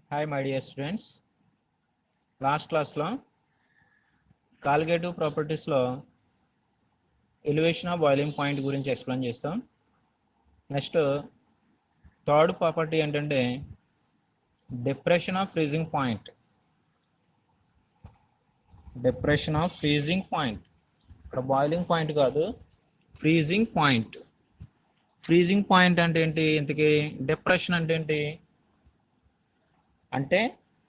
hi my dear students last క్లాస్లో colligative ప్రాపర్టీస్లో elevation of boiling point గురించి explain చేస్తాం నెక్స్ట్ థర్డ్ ప్రాపర్టీ ఏంటంటే depression of freezing point depression of freezing point ఇక్కడ boiling point కాదు freezing point freezing point అంటే ఏంటి ఇంతకీ డిప్రెషన్ అంటే ఏంటి అంటే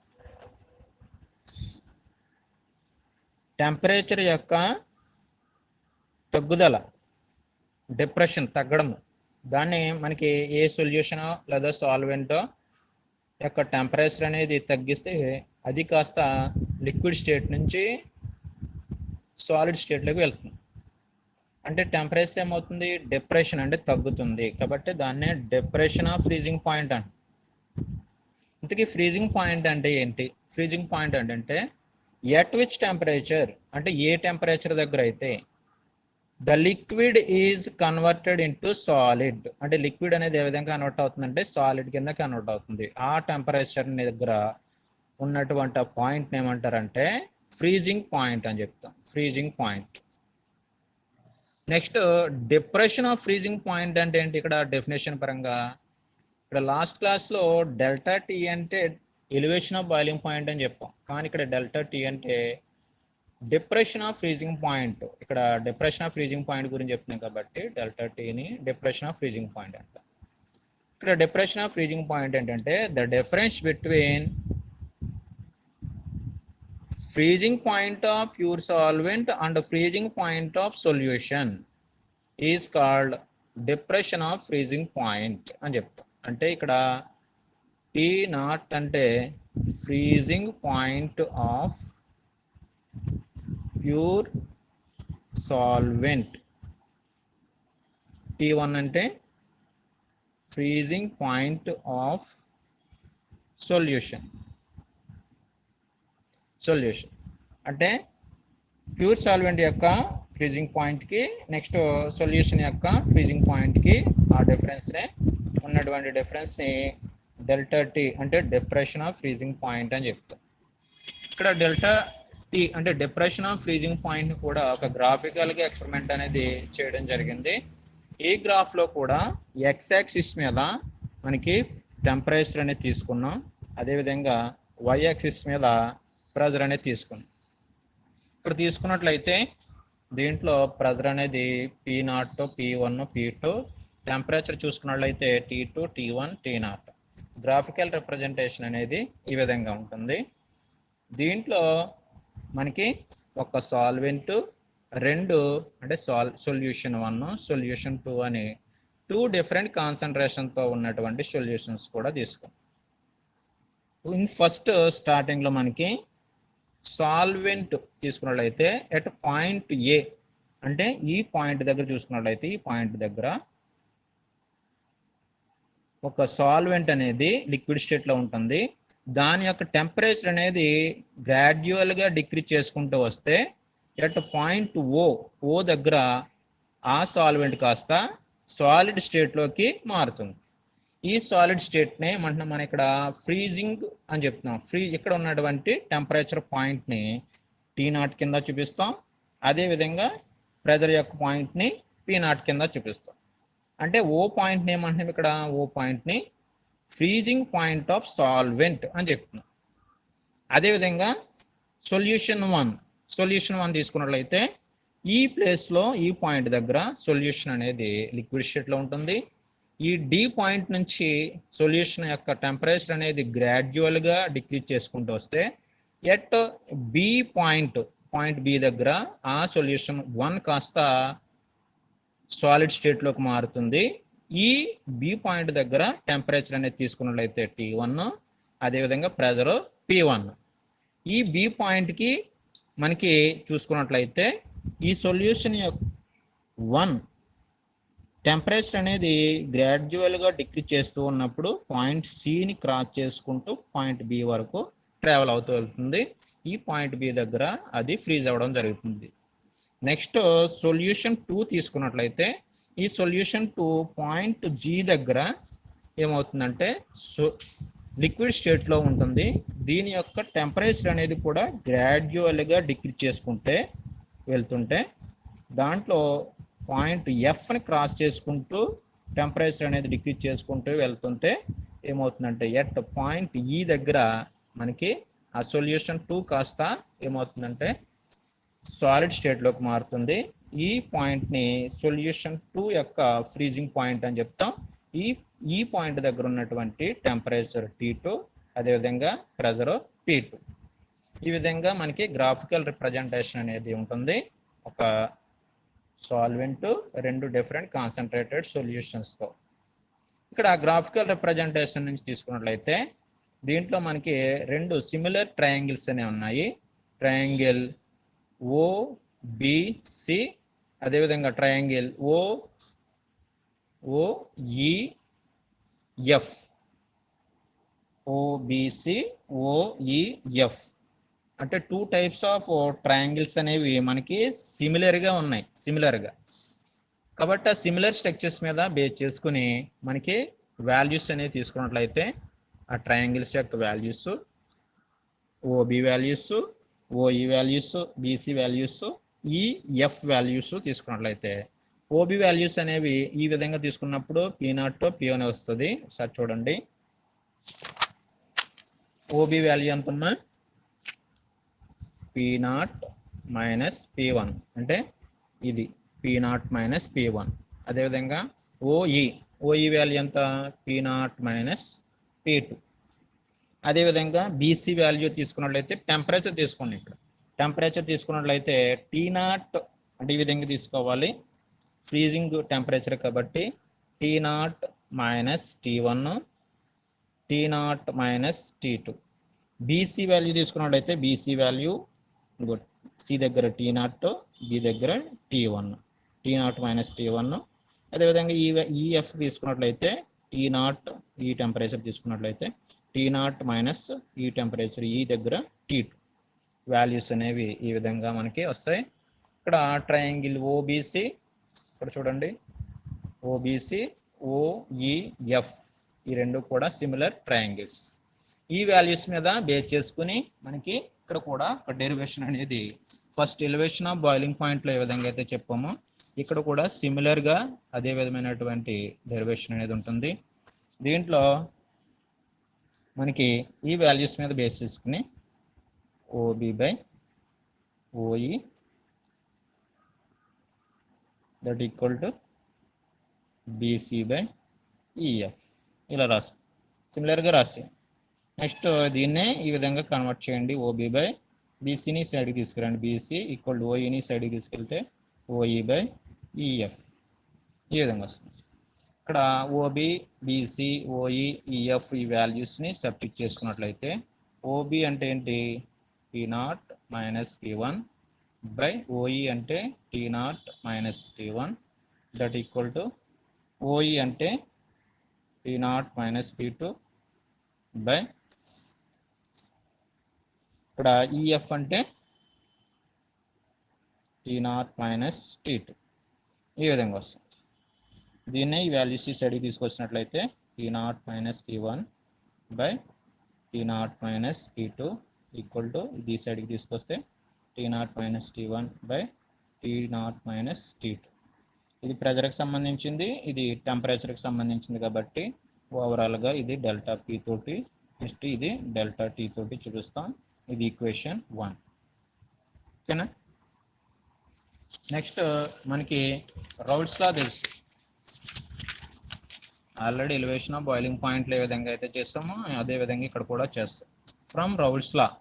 టెంపరేచర్ యొక్క తగ్గుదల డిప్రెషన్ తగ్గడం దాన్ని మనకి ఏ సొల్యూషన్ లేదా సాల్వెంటో యొక్క టెంపరేచర్ అనేది తగ్గిస్తే అది కాస్త లిక్విడ్ స్టేట్ నుంచి సాలిడ్ స్టేట్లోకి వెళ్తుంది అంటే టెంపరేచర్ ఏమవుతుంది డిప్రెషన్ అంటే తగ్గుతుంది కాబట్టి దాన్నే డిప్రెషన్ ఆఫ్ ఫ్రీజింగ్ పాయింట్ అంట ఇంతకీ ఫ్రీజింగ్ పాయింట్ అంటే ఏంటి ఫ్రీజింగ్ పాయింట్ అంటే ఎట్ విచ్ టెంపరేచర్ అంటే ఏ టెంపరేచర్ దగ్గర అయితే the liquid is converted into solid అంటే లిక్విడ్ అనేది ఏ విధంగా కన్వర్ట్ అవుతుందంటే సాలిడ్ కింద కన్వర్ట్ అవుతుంది ఆ టెంపరేచర్ దగ్గర ఉన్నటువంటి పాయింట్ ఏమంటారంటే ఫ్రీజింగ్ పాయింట్ అని చెప్తాం freezing point next depression of freezing point అంటే ఏంటి ఇక్కడ డెఫినేషన్ పరంగా ఇక్కడ లాస్ట్ క్లాస్లో డెల్టా టీ అంటే ఎలివేషన్ ఆఫ్ బాయిలింగ్ పాయింట్ అని చెప్పాం కానీ ఇక్కడ డెల్టా టీ అంటే డిప్రెషన్ ఆఫ్ ఫ్రీజింగ్ పాయింట్ ఇక్కడ డిప్రెషన్ ఆఫ్ ఫ్రీజింగ్ పాయింట్ గురించి చెప్తున్నాం కాబట్టి డెల్టా టీని డిప్రెషన్ ఆఫ్ ఫ్రీజింగ్ పాయింట్ అంట ఇక్కడ డిప్రెషన్ ఆఫ్ ఫ్రీజింగ్ పాయింట్ ఏంటంటే the difference between freezing point of pure solvent and freezing point of solution is called depression of freezing point అని చెప్తాం అంటే ఇక్కడ టీ నాట్ అంటే freezing point of pure solvent T one అంటే freezing point of solution solution అంటే pure solvent యొక్క freezing పాయింట్కి next solution యొక్క ఫ్రీజింగ్ పాయింట్కి ఆ డిఫరెన్స్నే ఉన్నటువంటి డిఫరెన్స్ని డెల్టా టీ అంటే డిప్రెషన్ ఆఫ్ ఫ్రీజింగ్ పాయింట్ అని చెప్తాం ఇక్కడ డెల్టా టీ అంటే డిప్రెషన్ ఆఫ్ ఫ్రీజింగ్ పాయింట్ కూడా ఒక గ్రాఫికల్గా ఎక్స్పెరిమెంట్ అనేది చేయడం జరిగింది ఈ గ్రాఫ్లో కూడా ఎక్స్ యాక్సిస్ మీద మనకి టెంపరేచర్ అనేది తీసుకున్నాం అదేవిధంగా వై యాక్సిస్ మీద ప్రెజర్ అనేది తీసుకున్నాం ఇక్కడ తీసుకున్నట్లయితే దీంట్లో ప్రెజర్ అనేది P naught P one P two temperature చూసుకున్నట్లయితే T two T one T naught graphical representation అనేది ఈ విధంగా ఉంటుంది దీంట్లో మనకి ఒక సాల్వెంట్ రెండు అంటే సాల్ సొల్యూషన్ వన్ సొల్యూషన్ టూ అని టూ డిఫరెంట్ కాన్సన్ట్రేషన్తో ఉన్నటువంటి సొల్యూషన్స్ కూడా తీసుకున్నాం ఇన్ ఫస్ట్ స్టార్టింగ్లో మనకి సాల్వెంట్ తీసుకున్నట్లయితే ఎట్ పాయింట్ ఏ అంటే ఈ పాయింట్ దగ్గర చూసుకున్నట్లయితే ఈ పాయింట్ దగ్గర ఒక సాల్వెంట్ అనేది లిక్విడ్ స్టేట్లో ఉంటుంది దాని యొక్క టెంపరేచర్ అనేది గ్రాడ్యువల్గా డిక్రీజ్ చేసుకుంటూ వస్తే ఎట్ పాయింట్ ఓ ఓ దగ్గర ఆ సాల్వెంట్ కాస్త సాలిడ్ స్టేట్లోకి మారుతుంది ఈ సాలిడ్ స్టేట్ని ఏమంటున్నాం మనం ఇక్కడ ఫ్రీజింగ్ అని చెప్తున్నాం ఫ్రీ ఇక్కడ ఉన్నటువంటి టెంపరేచర్ పాయింట్ని టీ నాట్ కింద చూపిస్తాం అదేవిధంగా ప్రెజర్ యొక్క పాయింట్ని పీ నాట్ కింద చూపిస్తాం అంటే ఓ పాయింట్ని ఏమంటున్నాం ఇక్కడ ఓ పాయింట్ని ఫ్రీజింగ్ పాయింట్ ఆఫ్ సాల్వెంట్ అని చెప్తున్నాం అదేవిధంగా సొల్యూషన్ వన్ సొల్యూషన్ వన్ తీసుకున్నట్లయితే ఈ ప్లేస్లో ఈ పాయింట్ దగ్గర సొల్యూషన్ అనేది లిక్విడ్ స్టేట్లో ఉంటుంది ఈ డి పాయింట్ నుంచి సొల్యూషన్ యొక్క టెంపరేచర్ అనేది గ్రాడ్యువల్గా డిక్రీజ్ చేసుకుంటూ వస్తే at B point point B దగ్గర ఆ సొల్యూషన్ వన్ కాస్త సాలిడ్ స్టేట్లోకి మారుతుంది ఈ బి పాయింట్ దగ్గర టెంపరేచర్ అనేది తీసుకున్నట్లయితే టీ వన్ అదేవిధంగా ప్రెజర్ పి వన్ ఈ బి పాయింట్కి మనకి చూసుకున్నట్లయితే ఈ సొల్యూషన్ వన్ టెంపరేచర్ అనేది గ్రాడ్యువల్గా డిక్రీజ్ చేస్తూ ఉన్నప్పుడు పాయింట్ సిని క్రాస్ చేసుకుంటూ పాయింట్ బి వరకు ట్రావెల్ అవుతూ వెళ్తుంది ఈ పాయింట్ బి దగ్గర అది ఫ్రీజ్ అవ్వడం జరుగుతుంది నెక్స్ట్ సొల్యూషన్ టూ తీసుకున్నట్లయితే ఈ సొల్యూషన్ టూ పాయింట్ జీ దగ్గర ఏమవుతుందంటే సో లిక్విడ్ స్టేట్లో ఉంటుంది దీని యొక్క టెంపరేచర్ అనేది కూడా గ్రాడ్యువల్గా డిక్రీజ్ చేసుకుంటే వెళ్తుంటే దాంట్లో పాయింట్ ఎఫ్ని క్రాస్ చేసుకుంటూ టెంపరేచర్ అనేది డిక్రీజ్ చేసుకుంటూ వెళ్తుంటే ఏమవుతుందంటే ఎట్ పాయింట్ ఈ దగ్గర మనకి ఆ సొల్యూషన్ టూ కాస్త ఏమవుతుందంటే సాలిడ్ స్టేట్లోకి మారుతుంది ఈ పాయింట్ని సొల్యూషన్ టూ యొక్క ఫ్రీజింగ్ పాయింట్ అని చెప్తాం ఈ ఈ పాయింట్ దగ్గర ఉన్నటువంటి టెంపరేచర్ టీ టూ అదేవిధంగా ప్రెజర్ పీ టూ ఈ విధంగా మనకి గ్రాఫికల్ రిప్రజెంటేషన్ అనేది ఉంటుంది ఒక సాల్వెంట్ రెండు డిఫరెంట్ కాన్సన్ట్రేటెడ్ సొల్యూషన్స్తో ఇక్కడ గ్రాఫికల్ రిప్రజెంటేషన్ నుంచి తీసుకున్నట్లయితే దీంట్లో మనకి రెండు సిమిలర్ ట్రయాంగిల్స్ అనేవి ఉన్నాయి ట్రయాంగిల్ ఓ బిసి అదేవిధంగా triangle O O F OBC OEF అంటే టూ టైప్స్ ఆఫ్ ట్రయాంగిల్స్ అనేవి మనకి సిమిలర్గా ఉన్నాయి సిమిలర్గా కాబట్టి ఆ సిమిలర్ స్ట్రక్చర్స్ మీద బేస్ చేసుకుని మనకి వాల్యూస్ అనేవి తీసుకున్నట్లయితే ఆ ట్రయాంగిల్స్ యొక్క values OB values OE values BC values EF values తీసుకున్నట్లయితే ఓబి వాల్యూస్ అనేవి ఈ విధంగా తీసుకున్నప్పుడు పీ నాట్ పీ అని వస్తుంది ఒకసారి చూడండి ఓబి వాల్యూ ఎంతమ్మా P naught minus P one అంటే ఇది P naught minus P one అదేవిధంగా ఓఈ ఓఈ వాల్యూ ఎంత P naught minus P two అదేవిధంగా బీసీ వాల్యూ తీసుకున్నట్లయితే టెంపరేచర్ తీసుకోండి ఇక్కడ టెంపరేచర్ తీసుకున్నట్లయితే టీ నాట్ అంటే ఈ విధంగా తీసుకోవాలి ఫ్రీజింగ్ టెంపరేచర్ కాబట్టి T naught minus T one T naught minus T two BC value తీసుకున్నట్లయితే బీసీ వాల్యూ సి దగ్గర టీ నాట్ బి దగ్గర T one T naught minus T one అదేవిధంగా ఈ ఈఎఫ్ తీసుకున్నట్లయితే టీ నాట్ ఈ టెంపరేచర్ తీసుకున్నట్లయితే T naught minus ఈ temperature ఈ దగ్గర టీ టూ వాల్యూస్ అనేవి ఈ విధంగా మనకి వస్తాయి ఇక్కడ ట్రయాంగిల్ ఓబీసీ ఇక్కడ చూడండి ఓబీసీ ఓఈఎఫ్ ఈ రెండు కూడా సిమిలర్ ట్రయాంగిల్స్ ఈ వాల్యూస్ మీద బేస్ చేసుకుని మనకి ఇక్కడ కూడా ఒక డెరివేషన్ అనేది ఫస్ట్ ఎలివేషన్ ఆఫ్ బాయిలింగ్ పాయింట్లో ఏ విధంగా అయితే చెప్పామో ఇక్కడ కూడా సిమిలర్గా అదే విధమైనటువంటి డెరివేషన్ అనేది ఉంటుంది దీంట్లో మనకి ఈ వాల్యూస్ మీద బేస్ చేసుకుని OB by OE that equal to BC by EF ఇలా రాసి సిమిలర్గా రాసి నెక్స్ట్ దీన్నే ఈ విధంగా కన్వర్ట్ చేయండి ఓబీ బై బీసీని సైడ్కి తీసుకురండి బీసీ ఈక్వల్ టు ఓఈని సైడ్కి తీసుకెళ్తే ఓఈ బై ఈఎఫ్ ఈ విధంగా వస్తుంది ఇక్కడ ఓబి బీసీ ఓఈ ఈఎఫ్ ఈ వాల్యూస్ని సబ్స్టిట్యూట్ చేసుకున్నట్లయితే ఓబి అంటే ఏంటి P naught minus P one by OE అంటే T naught minus T one that equal to OE అంటే P naught minus P two by ఇక్కడ ఈఎఫ్ అంటే T naught minus T two ఈ విధంగా వస్తుంది దీన్నే ఈ వాల్యూస్ ఈ సైడ్కి తీసుకొచ్చినట్లయితే T naught minus P one by T naught minus P two equal to ఇది ఈ సైడ్కి తీసుకొస్తే T naught minus T one by T naught minus T two ఇది ప్రెజర్కి సంబంధించింది ఇది టెంపరేచర్కి సంబంధించింది కాబట్టి ఓవరాల్గా ఇది డెల్టా పీ తోటి నెక్స్ట్ ఇది డెల్టా టీ తోటి చూపిస్తాం ఇది ఈక్వేషన్ వన్ ఓకేనా నెక్స్ట్ మనకి రౌల్స్ లా తెలుసు ఆల్రెడీ ఎలివేషన్ ఆఫ్ బాయిలింగ్ పాయింట్లు ఏ విధంగా అయితే చేస్తామో అదే విధంగా ఇక్కడ కూడా చేస్తాం from Raoult's law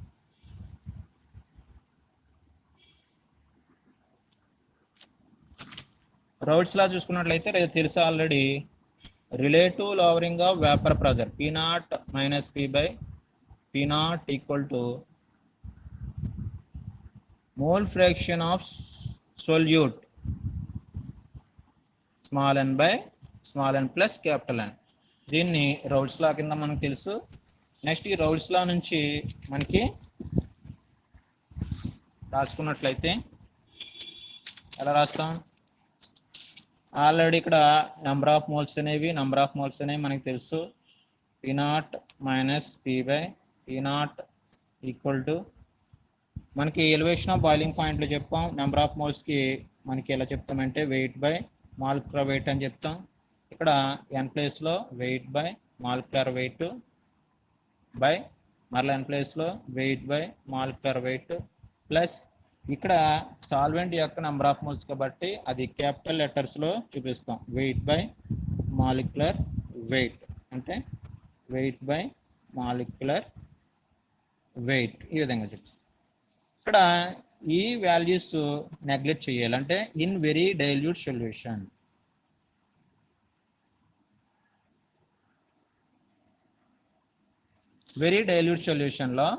Raoult's law చూసుకున్నట్లయితే రే- తెలుసు already relative lowering of vapour pressure P naught minus P by P naught equal to mole fraction of solute small N by small N plus capital N దీన్ని Raoult's లా కింద మనకు తెలుసు next ఈ Raoult's లా నుంచి మనకి రాసుకున్నట్లయితే ఎలా రాస్తాం ఆల్రెడీ ఇక్కడ నెంబర్ ఆఫ్ మోల్స్ అనేవి నెంబర్ ఆఫ్ మోల్స్ అనేవి మనకి తెలుసు P naught minus P by P naught equal to మనకి ఎలివేషన్ ఆఫ్ బాయిలింగ్ పాయింట్లు చెప్పాం నెంబర్ ఆఫ్ మోల్స్కి మనకి ఎలా చెప్తామంటే వెయిట్ బై మాలిక్యులర్ వెయిట్ అని చెప్తాం ఇక్కడ ఎన్ ప్లేస్లో weight by molecular weight by మరలా ఎన్ ప్లేస్లో weight by molecular weight plus ఇక్కడ సాల్వెంట్ యొక్క నెంబర్ ఆఫ్ మోల్స్ కాబట్టి అది క్యాపిటల్ లెటర్స్లో చూపిస్తాం వెయిట్ బై మాలిక్యులర్ వెయిట్ అంటే వెయిట్ బై మాలిక్యులర్ వెయిట్ ఈ విధంగా చూపిస్తాం ఇక్కడ ఈ వాల్యూస్ నెగ్లెక్ట్ చేయాలి అంటే in very dilute solution very dilute సొల్యూషన్లో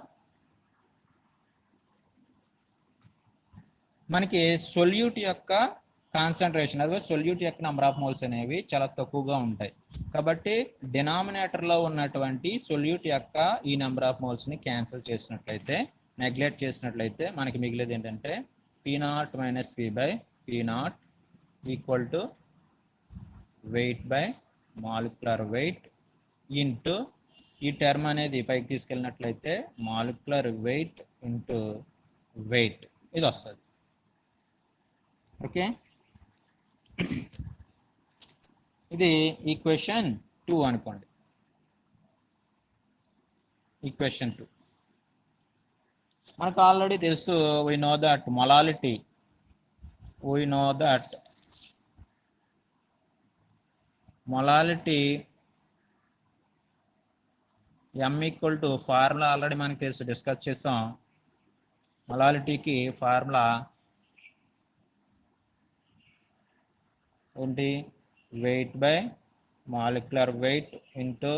మనకి సొల్యూట్ యొక్క కాన్సన్ట్రేషన్ అదే సొల్యూట్ యొక్క నెంబర్ ఆఫ్ మోల్స్ అనేవి చాలా తక్కువగా ఉంటాయి కాబట్టి డినామినేటర్లో ఉన్నటువంటి సొల్యూట్ యొక్క ఈ నెంబర్ ఆఫ్ మోల్స్ని క్యాన్సిల్ చేసినట్లయితే నెగ్లెక్ట్ చేసినట్లయితే మనకి మిగిలేది ఏంటంటే P naught minus P by P naught equal to weight by molecular weight into ఈ టర్మ్ అనేది పైకి తీసుకెళ్ళినట్లయితే మాలిక్యులర్ వెయిట్ ఇంటూ వెయిట్ ఇది వస్తుంది ఓకే ఇది ఈక్వేషన్ టూ అనుకోండి ఈక్వేషన్ టూ మనకు ఆల్రెడీ తెలుసు we know that molality we know that molality M equal to formula already మనకి తెలుసు డిస్కస్ చేసాం మొలాలిటీకి ఫార్ములా ఏంటి weight by molecular weight into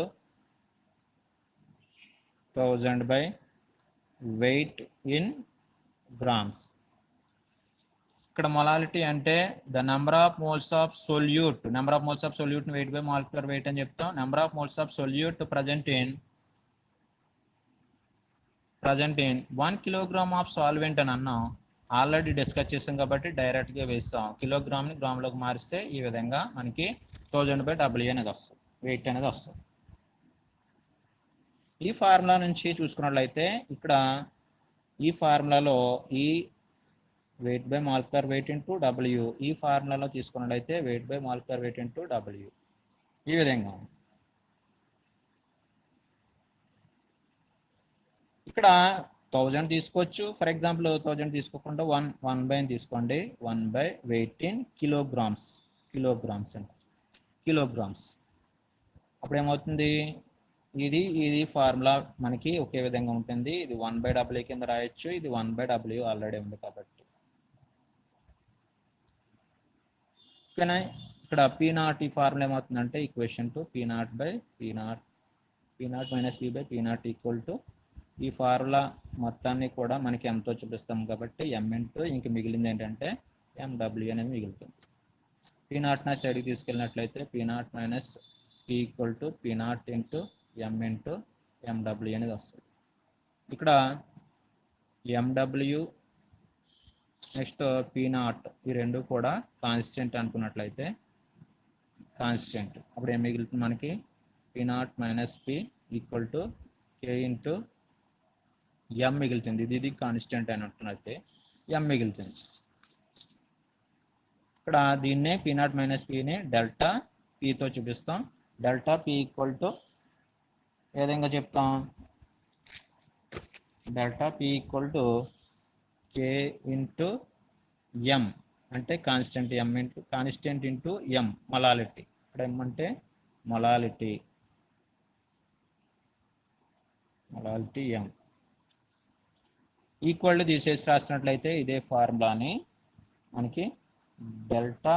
thousand by weight in grams ఇక్కడ మొలాలిటీ అంటే the number of moles of solute number of moles of solute weight by molecular weight అని చెప్తాం number of moles of solute present in present in one kilogram of solvent అని అన్నాం already discuss చేసాం కాబట్టి డైరెక్ట్గా వేస్తాం కిలోగ్రామ్ని గ్రామ్లోకి మారిస్తే ఈ విధంగా మనకి థౌజండ్ బై డబ్ల్యూ అనేది వస్తుంది వెయిట్ అనేది వస్తుంది ఈ ఫార్ములా నుంచి చూసుకున్నట్లయితే ఇక్కడ ఈ ఫార్ములాలో ఈ weight by molecular weight into W ఈ ఫార్ములాలో తీసుకున్నట్లయితే weight by molecular weight into W ఈ విధంగా ఇక్కడ థౌజండ్ తీసుకోవచ్చు ఫర్ ఎగ్జాంపుల్ థౌజండ్ తీసుకోకుండా వన్ వన్ బై తీసుకోండి one by weight in kilograms kilograms అండి కిలోగ్రామ్స్ అప్పుడు ఏమవుతుంది ఇది ఇది ఫార్ములా మనకి ఒకే విధంగా ఉంటుంది ఇది వన్ బై డబ్ల్యూ కింద రాయొచ్చు ఇది వన్ బై డబ్ల్యూ ఆల్రెడీ ఉంది కాబట్టి ఓకేనా ఇక్కడ పీ నాట్ ఈ ఫార్ములా ఏమవుతుందంటే equation two P naught by P naught P naught minus P by P naught equal to ఈ ఫార్ములా మొత్తాన్ని కూడా మనకి ఎంతో చూపిస్తాం కాబట్టి ఎం ఇంటూ ఇంక మిగిలింది ఏంటంటే ఎండబ్ల్యూ అనేది మిగులుతుంది పీ నాట్ నా సైడ్కి తీసుకెళ్ళినట్లయితే P naught minus P equal to P naught into M into MW అనేది వస్తుంది ఇక్కడ ఎండబ్ల్యూ నెక్స్ట్ పీ నాట్ ఈ రెండు కూడా కాన్స్టెంట్ అనుకున్నట్లయితే కాన్స్టెంట్ అప్పుడు ఏం మిగులుతుంది మనకి P naught minus P equal to K into M మిగులుతుంది ఇది ఇది కాన్స్టెంట్ అని అంటున్నట్లయితే ఎం మిగులుతుంది ఇక్కడ దీన్నే పీ నాట్ మైనస్ పిని డెల్టా పితో చూపిస్తాం డెల్టా పి ఈక్వల్ టు ఏ విధంగా చెప్తాం delta P equal to K into M అంటే constant M into constant into M molality ఇక్కడ ఎం అంటే మొలాలిటీ మొలాలిటీ ఎం ఈక్వల్ తీసేసి రాసినట్లయితే ఇదే ఫార్ములాని మనకి delta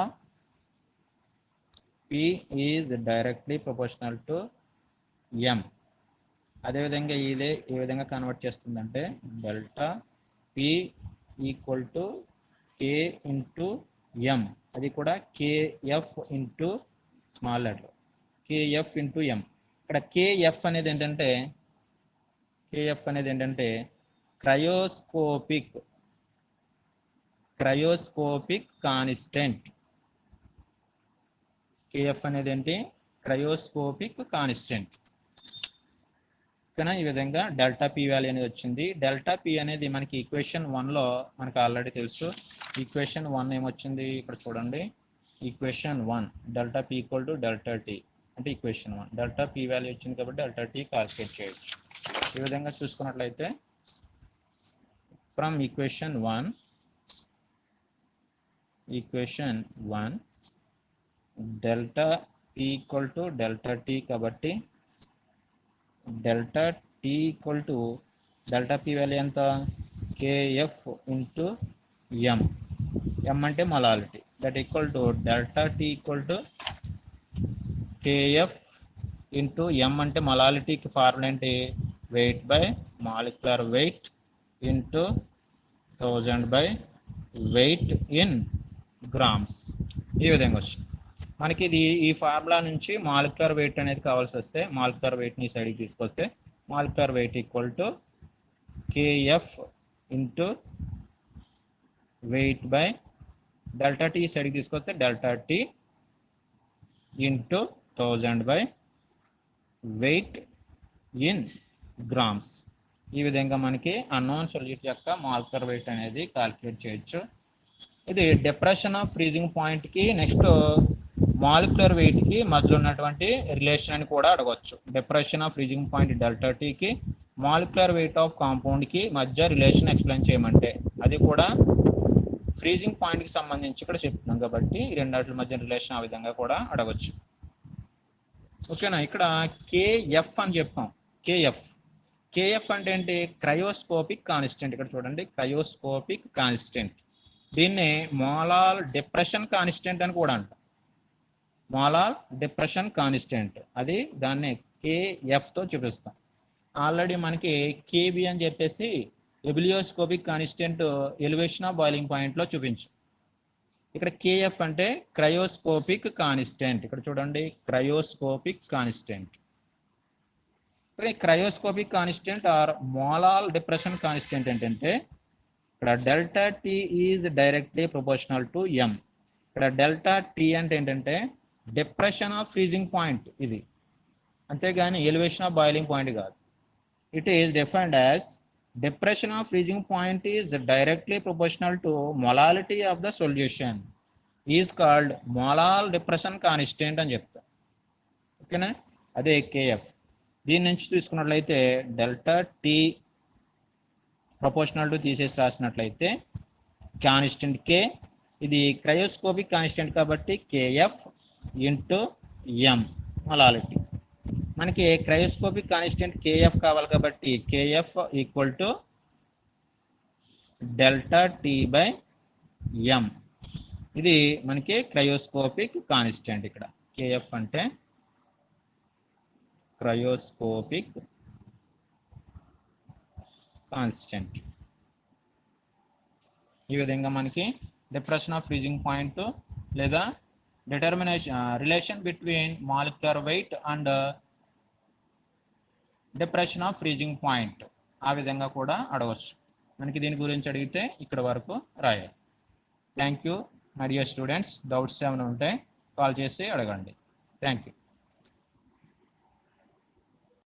P is directly proportional to M అదేవిధంగా ఇదే ఏ విధంగా కన్వర్ట్ చేస్తుందంటే delta P equal to K into M అది కూడా KF into small letter KF into M ఇక్కడ కేఎఫ్ అనేది ఏంటంటే కేఎఫ్ అనేది ఏంటంటే క్రయోస్కోపిక్ క్రయోస్కోపిక్ కాన్స్టెంట్ కేఎఫ్ అనేది ఏంటి క్రయోస్కోపిక్ కాన్స్టెంట్ ఓకేనా ఈ విధంగా డెల్టా పి వాల్యూ అనేది వచ్చింది డెల్టా పి అనేది మనకి ఈక్వేషన్ లో మనకు ఆల్రెడీ తెలుసు ఈక్వేషన్ వన్ ఏమొచ్చింది ఇక్కడ చూడండి equation one delta P equal to delta T అంటే equation one delta P value వచ్చింది కాబట్టి డెల్టా టీ కాల్కులేట్ చేయొచ్చు ఈ విధంగా చూసుకున్నట్లయితే from equation one equation one delta P equal to delta T కాబట్టి delta T equal to delta P value ఎంత KF into M M అంటే molality that equal to delta T equal to KF into M అంటే మొలాలిటీకి formula ఏంటి weight by molecular weight into thousand by weight in grams ఈ విధంగా వచ్చింది మనకి ఇది ఈ ఫార్ములా నుంచి మాలిక్యులర్ వెయిట్ అనేది కావాల్సి వస్తే మాలిక్యులర్ వెయిట్ని సైడ్కి తీసుకొస్తే molecular weight equal to KF into weight by delta T సైడ్కి తీసుకొస్తే delta T into thousand by weight in grams ఈ విధంగా మనకి అన్నోన్ సొల్యూట్ యొక్క మాలిక్యులర్ వెయిట్ అనేది కాల్కులేట్ చేయొచ్చు ఇది డిప్రెషన్ ఆఫ్ ఫ్రీజింగ్ పాయింట్కి నెక్స్ట్ మాలిక్యులర్ వెయిట్కి మధ్యలో ఉన్నటువంటి రిలేషన్ అని కూడా అడగవచ్చు depression of freezing point delta టీకి మాలిక్యులర్ వెయిట్ ఆఫ్ కాంపౌండ్కి మధ్య రిలేషన్ ఎక్స్ప్లెయిన్ చేయమంటే అది కూడా ఫ్రీజింగ్ పాయింట్కి సంబంధించి ఇక్కడ చెప్తున్నాం కాబట్టి ఈ రెండాటి మధ్య రిలేషన్ ఆ విధంగా కూడా అడగవచ్చు ఓకేనా ఇక్కడ కేఎఫ్ అని చెప్పాం కేఎఫ్ కేఎఫ్ అంటే ఏంటి క్రయోస్కోపిక్ కాన్స్టెంట్ ఇక్కడ చూడండి క్రయోస్కోపిక్ కాన్స్టెంట్ దీన్ని మోలాల్ డిప్రెషన్ కాన్స్టెంట్ అని కూడా అంటాం మోలాల్ డిప్రెషన్ కాన్స్టెంట్ అది దాన్ని కేఎఫ్ తో చూపిస్తాం ఆల్రెడీ మనకి కేబి అని చెప్పేసి ebullioscopic constant elevation of boiling point లో చూపించు ఇక్కడ కేఎఫ్ అంటే క్రయోస్కోపిక్ కాన్స్టెంట్ ఇక్కడ చూడండి క్రయోస్కోపిక్ కాన్స్టెంట్ ఇక్కడ cryoscopic constant or molal depression constant ఏంటంటే ఇక్కడ delta T is directly proportional to M ఇక్కడ డెల్టా టీ అంటే ఏంటంటే డిప్రెషన్ ఆఫ్ ఫ్రీజింగ్ పాయింట్ ఇది అంతేగాని ఎలివేషన్ ఆఫ్ బాయిలింగ్ పాయింట్ కాదు it is defined as depression of freezing point is directly proportional to molality of the solution is called molal depression constant అని చెప్తా ఓకేనా అదే KF దీని నుంచి తీసుకున్నట్లయితే డెల్టా టీ ప్రపోర్షనల్ టు తీసేసి రాసినట్లయితే కాన్స్టెంట్ కే ఇది క్రయోస్కోపిక్ కాన్స్టెంట్ కాబట్టి కేఎఫ్ ఇంటూ ఎం మొలాలిటీ మనకి క్రయోస్కోపిక్ కాన్స్టెంట్ కేఎఫ్ కావాలి కాబట్టి KF equal to delta T by M ఇది మనకి క్రయోస్కోపిక్ కాన్స్టెంట్ ఇక్కడ కేఎఫ్ అంటే క్రయోస్కోపిక్ కాన్స్టెంట్ ఈ విధంగా మనకి డిప్రెషన్ ఆఫ్ ఫ్రీజింగ్ పాయింట్ లేదా determination relation between molecular weight and depression of freezing point ఆ విధంగా కూడా అడగవచ్చు మనకి దీని గురించి అడిగితే ఇక్కడ వరకు రాయాలి thank you my dear students doubts ఏమైనా ఉంటే కాల్ చేసి అడగండి థ్యాంక్ యూ